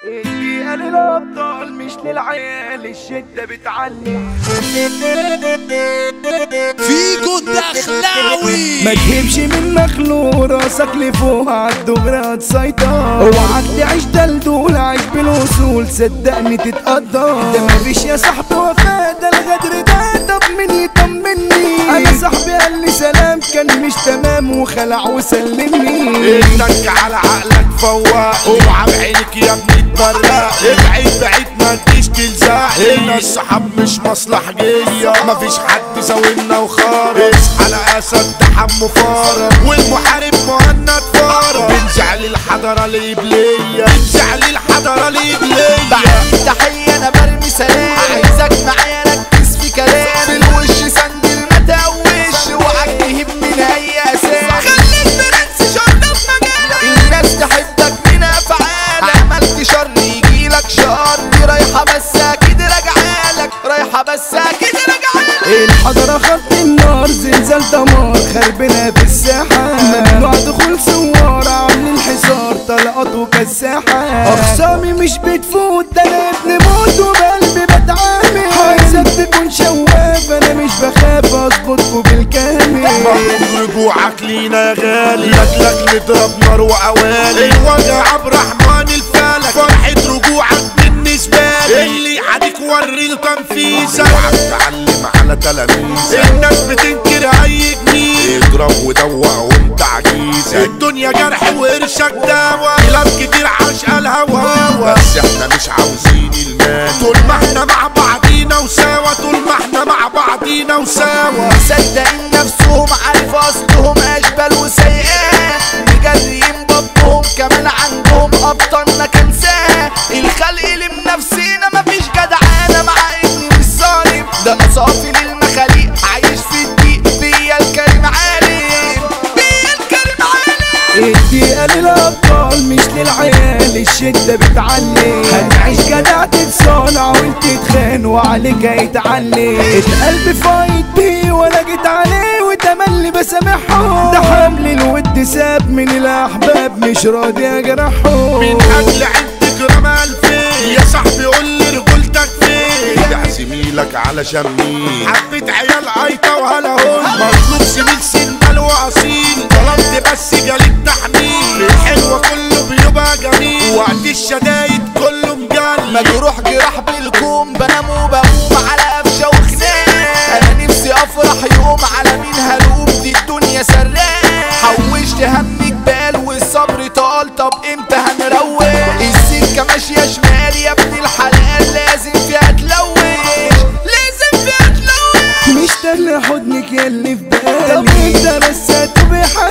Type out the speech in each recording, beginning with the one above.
الدقيقة للأبطال مش للعيال الشدة بتعلي فيجو الدخلاوي ما تهبش من مخلوق راسك لفوق عالدغري هتسيطر اوعك تعيش دلدول عيش بالوصول صدقني تتقدر ده مفيش يا صاحبي وفاء ده الغدر ده طب مين يطمني انا صاحبي قال لي سلام كان مش تمام وخلع وسلمني اتك على عقلك فوق اوعى بعينك يا ابني تبرق ابعد بعيد ما تجيش تلزق هنا الصحاب مش مصلحجية مفيش حد زاولنا وخارج اصحى لأسد تحمو فارق والمحارب مهند فارق بنزع للحضرة الإبلية بنزع للحضرة الإبلية بعد تحية انا برمي سلام عايزك معايا ركز في كلام في الوش سندل ما تقوش اوعك تهب من اي اساس خليك برنس شرف مجالك الناس تحبك من افعالك عملت شر يجيلك شر دي رايحة بس اكيد راجعالك رايحة بس اكيد راجعالك الحضرة خط النار زلزال دمار خربنا في الساحة ممنوع دخول سوار عاملين حصار طلقات وكساحة أقسامي مش بتفوت ده أنا ابن موت وبقلبي بتعامل عايزك تكون شواف أنا مش بخاف أظبطكوا بالكامل مبروك رجوعك لينا يا غالي لاجلك نضرب نار وقوالي الوجع عبد الرحمن الفلك فرحة رجوعك بالنسبة لي اللي يعاديك وري له تنفيذك تعلم على تلاميذك الناس بتنكر اي جميل اضرب ودوق وانت عجيزك الدنيا جرح وقرشك دواء كلاب كتير عاشقة الهوا بس احنا مش عاوزين المال طول ما احنا مع بعضينا وسوا طول ما احنا مع بعضينا وسوا مصدقين نفسهم عارف اصلهم اشبال وسيئات مجريين بطهم كمان عندهم ابطالنا كنساه الخلق لنفسينا مفيش جدعانه مع اني مش ظالم ده انا صافي للمخاليق عايش في الضيق بيا الكريم عالم بيا الكريم عالم الدقيقة للأبطال مش للعيال الشدة بتعلي هنعيش جدع تتصانع وانت تخان وعليك هيتعلي القلب فايت بيه ولا جيت عليه وتملي بسامحه ده حمل الود ساب من الأحباب مش راضي أجرحه من اجل عندك رمى الفين يا صاحبي قول لي رجولتك فين يا زميلك على شمين حبيت عيال قايطة وهلا هون مطلوب سمين سندال واصيل طلبت بس جالي التحميل الحلوة كله بيبقى جميل وقت الشدايد كله مجلي مجروح جراح بالكوم بنام وبقوم على قفشه وخناق انا نفسي افرح يوم على مين هلوم دي الدنيا سراق حوشت همي جبال والصبر طال طب امتى هنروق السكه ماشيه شمال يا ابن الحلال لازم فيها تلوش لازم فيها تلوش مشتاق لحضنك ياللي في بالي طب انت رسات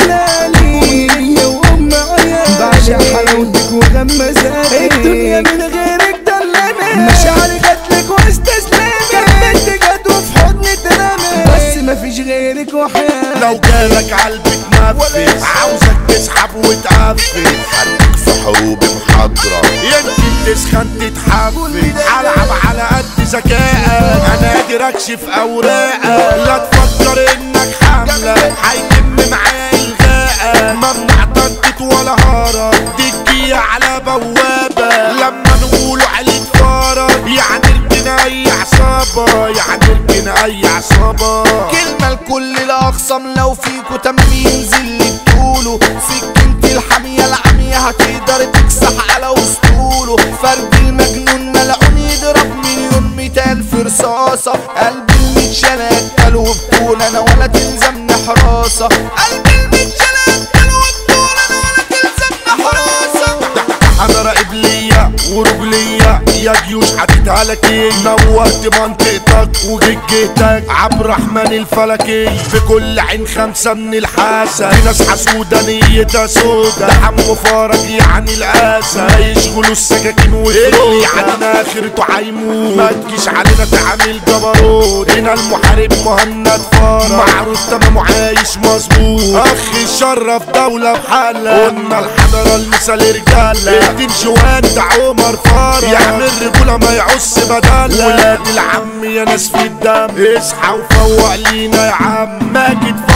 بحلالي وهي وام عيالي بعشق حلاوتك وغمزاتك الدنيا من غيرك دلاني مشاعري جاتلك واستسلمت كملت جد وفي حضني تنامي بس مفيش غيرك وحياتي لو جالك قلبك منفذ عاوزك تسحب وتقفل خليك في حروب محاضرة يمكن تسخن تتحفز هلعب على قد ذكائك انا قادر اكشف اوراقك لا تفكر انك حملة هيتم معايا الغاء ممنوع تنطيط ولا هرب تجي على بوابة لما نقولوا عليك فرج يعني ركنا اي عصابة يعني ركنا اي عصابة كلمة لكل الأخصم لو فيكوا تمرين زي اللي بتقولوا سكنتي الحامية العمية هتقدر تكسح على وسطوله فرد المجنون ملعون يضرب مليون مية ألف رصاصة قلبي المتشال أكل وبطول أنا ولا تلزمني حراسة قلبي المتشال أكل وبطول أنا ولا تلزمني حراسة حضرة قبلية ورجلية يا جيوش هتتهلكي نورت منطقتك وجيتك عبد الرحمن الفلكي في كل عين خمسة من الحاسة في ناس حسودة نيتها سودا ده حمو فرج يعني القاسة يشغلوا السكاكين والفلوس يعني اخرته هيموت ما تجيش علينا تعامل جبروت هنا المحارب مهند فرج معروف تمام وعايش مظبوط اخ شرف دولة بحالة قلنا الحضرة المثال رجالة الدين جوان ده عمر فرج يعمل رجولة ما يعص بدالة ولاد العم يا ناس في الدم اصحى وفوق لينا يا عم ماجد فرج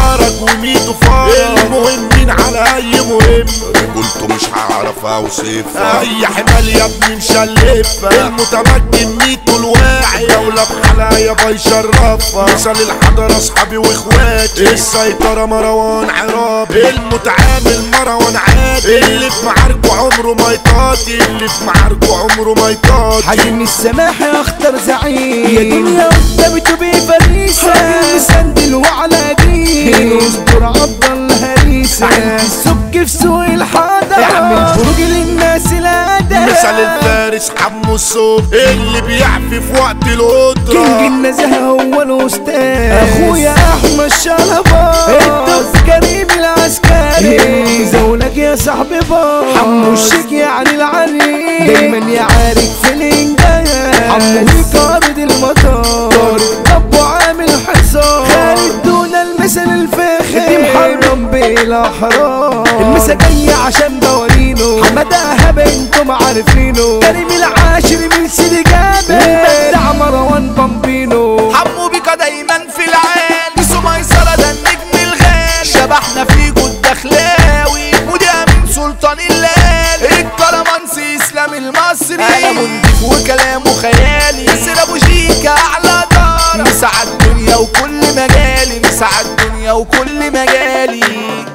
فرج وميدو فرج المهمين على اي مهم رجولته مش هعرف اوصفها اي حمال يا ابني مشلفها المتمكن ميتو الواعي دولة بحالها يابا يشرفها مثال الحضر اصحابي واخواتي السيطرة مروان عرابي المتعامل مروان عادي اللي في معاركه عمره ما يطاطي اللي في معاركه عمره ما يطاطي حي من السماح اختار زعيم يا دنيا قدامي تبي فريسة سندل وعلى دين اصبر عبد الله هريسة عندي السك في سوق الحضر اعمل خروج للناس الادب مثال الفارس حمو الصوب اللي بيعفي في وقت كينج القدرة النزاهة هو الاستاذ اخويا احمد شلبا الطب كريم العسكري زولك يا صاحبي با حمو الشيك يعني العريس دايما يعارك في الانجاز حمو يقارد المطار طب وعامل حصار خالد دون المثل الفاخر دي محرم بالاحرار المسا جاية عشان بورينه حمادة هب انتم عارفينه كريم العاشر من سيدي جابر المبدع مروان بامبينو حمو بيكا دايما في العين بسو ميسرة ده النجم الغالي شبحنا فيكو الدخلاوي ودي امين سلطان الليالي الكرمانسي اسلام المصري انا منضيف وكلامه خيالي ياسر ابو شيكا اعلى دار مساعد الدنيا وكل مجالي مساعد الدنيا وكل مجالي